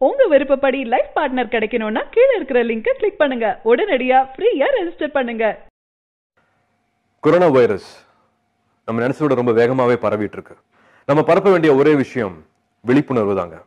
உங்க விருப்பப்படி life partner கிடைக்கணும்னா கீழே இருக்கிற லிங்கை கிளிக் பண்ணுங்க உடனடியா ஃப்ரீயா ரெஜிஸ்டர் பண்ணுங்க கொரோனா வைரஸ் நம்ம நினைச்சதோட ரொம்ப வேகமாவே பரவிட்டு இருக்கு நம்ம பரப்ப வேண்டிய ஒரே விஷயம் விழிப்புணர்வு தாங்க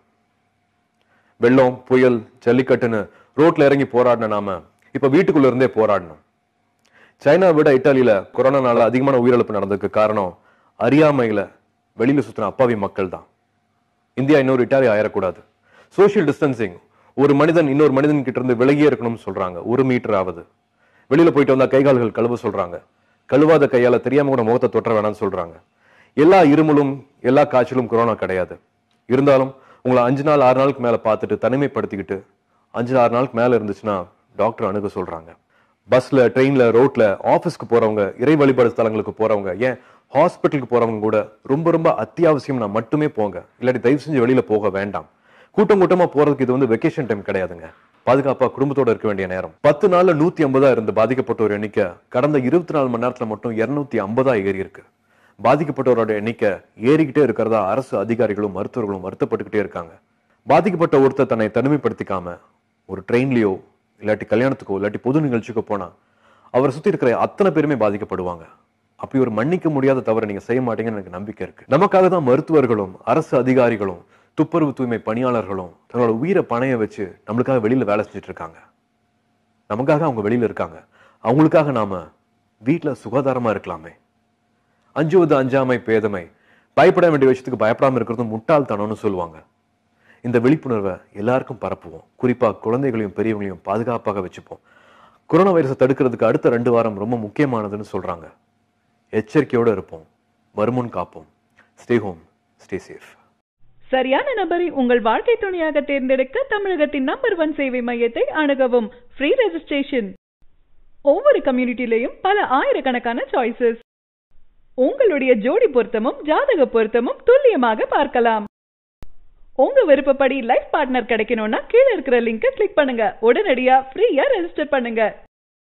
வெள்ளம் புயல் ஜல்லிக்கட்டுன்னு ரோட்ல இறங்கி போராடின நாம இப்ப வீட்டுக்குள்ள இருந்தே போராடணும் சைனா விட இட்டாலியில கொரோனானால அதிகமான உயிரிழப்பு நடந்ததுக்கு காரணம் அறியாமையில வெளியில சுத்தின அப்பாவி மக்கள் தான் இந்தியா இன்னொரு இட்டாலி ஆயிடக்கூடாது சோஷியல் டிஸ்டன்சிங் ஒரு மனிதன் இன்னொரு மனிதன் கிட்ட இருந்து விலகியே இருக்கணும்னு சொல்றாங்க ஒரு மீட்டர் ஆகுது வெளியில போயிட்டு வந்தா கை கால்கள் கழுவ சொல்றாங்க கழுவாத கையால தெரியாம கூட முகத்தை தொற்ற வேணாம்னு சொல்றாங்க எல்லா இருமலும் எல்லா காய்ச்சலும் கொரோனா கிடையாது இருந்தாலும் உங்களை அஞ்சு நாள் ஆறு நாளுக்கு மேல பார்த்துட்டு தனிமைப்படுத்திக்கிட்டு அஞ்சு ஆறு நாளுக்கு மேல இருந்துச்சுன்னா டாக்டர் அணுக சொல்றாங்க பஸ்ல ட்ரெயின்ல ரோட்ல ஆபீஸ்க்கு போறவங்க இறை வழிபாடு ஸ்தலங்களுக்கு போறவங்க ஏன் ஹாஸ்பிட்டலுக்கு போறவங்க கூட ரொம்ப ரொம்ப அத்தியாவசியம்னா மட்டுமே போங்க இல்லாட்டி தயவு செஞ்சு வெளியில போக வேண்டாம் கூட்டம் கூட்டமா போறதுக்கு இது வந்து வெக்கேஷன் டைம் கிடையாதுங்க பாதுகாப்பா குடும்பத்தோட இருக்க வேண்டிய நேரம் பத்து நாள்ல நூத்தி ஐம்பதா இருந்து பாதிக்கப்பட்டோர் எண்ணிக்கை கடந்த இருபத்தி நாலு மணி நேரத்துல மட்டும் இருநூத்தி ஐம்பதா ஏறி இருக்கு பாதிக்கப்பட்டவரோட எண்ணிக்கை ஏறிக்கிட்டே இருக்கிறதா அரசு அதிகாரிகளும் மருத்துவர்களும் வருத்தப்பட்டுக்கிட்டே இருக்காங்க பாதிக்கப்பட்ட ஒருத்தர் தன்னை தனிமைப்படுத்திக்காம ஒரு ட்ரெயின்லயோ இல்லாட்டி கல்யாணத்துக்கோ இல்லாட்டி பொது நிகழ்ச்சிக்கோ போனா அவரை சுத்தி இருக்கிற அத்தனை பேருமே பாதிக்கப்படுவாங்க அப்படி ஒரு மன்னிக்க முடியாத தவறை நீங்க செய்ய மாட்டீங்கன்னு எனக்கு நம்பிக்கை இருக்கு நமக்காக தான் மருத்துவர்களும் அரசு அதிகாரிகளும் துப்புரவு தூய்மை பணியாளர்களும் தங்களோட உயிரை பணைய வச்சு நம்மளுக்காக வெளியில வேலை செஞ்சுட்டு இருக்காங்க நமக்காக அவங்க வெளியில இருக்காங்க அவங்களுக்காக நாம வீட்டுல சுகாதாரமா இருக்கலாமே அஞ்சுவது அஞ்சாமை பேதமை பயப்பட வேண்டிய விஷயத்துக்கு பயப்படாம இருக்கிறது முட்டாள்தனம்னு சொல்லுவாங்க இந்த விழிப்புணர்வை எல்லாருக்கும் பரப்புவோம் குறிப்பா குழந்தைகளையும் பெரியவங்களையும் பாதுகாப்பாக வச்சுப்போம் கொரோனா வைரஸை தடுக்கிறதுக்கு அடுத்த ரெண்டு வாரம் ரொம்ப முக்கியமானதுன்னு சொல்றாங்க எச்சரிக்கையோட இருப்போம் வருமுன் காப்போம் ஸ்டே ஹோம் ஸ்டே சேஃப் சரியான நபரை உங்கள் வாழ்க்கை துணையாக தேர்ந்தெடுக்க தமிழகத்தின் நம்பர் ஒன் சேவை மையத்தை அணுகவும் ஃப்ரீ ரெஜிஸ்ட்ரேஷன் ஒவ்வொரு கம்யூனிட்டிலையும் பல ஆயிரக்கணக்கான சாய்ஸஸ் உங்களுடைய ஜோடி பொருத்தமும் ஜாதக பொருத்தமும் துல்லியமாக பார்க்கலாம் உங்க விருப்பப்படி லைஃப் பார்ட்னர் கிடைக்கணும்னா கீழே இருக்கிற லிங்கை கிளிக் பண்ணுங்க உடனடியா ஃப்ரீயா ரெஜிஸ்டர் பண்ணுங்க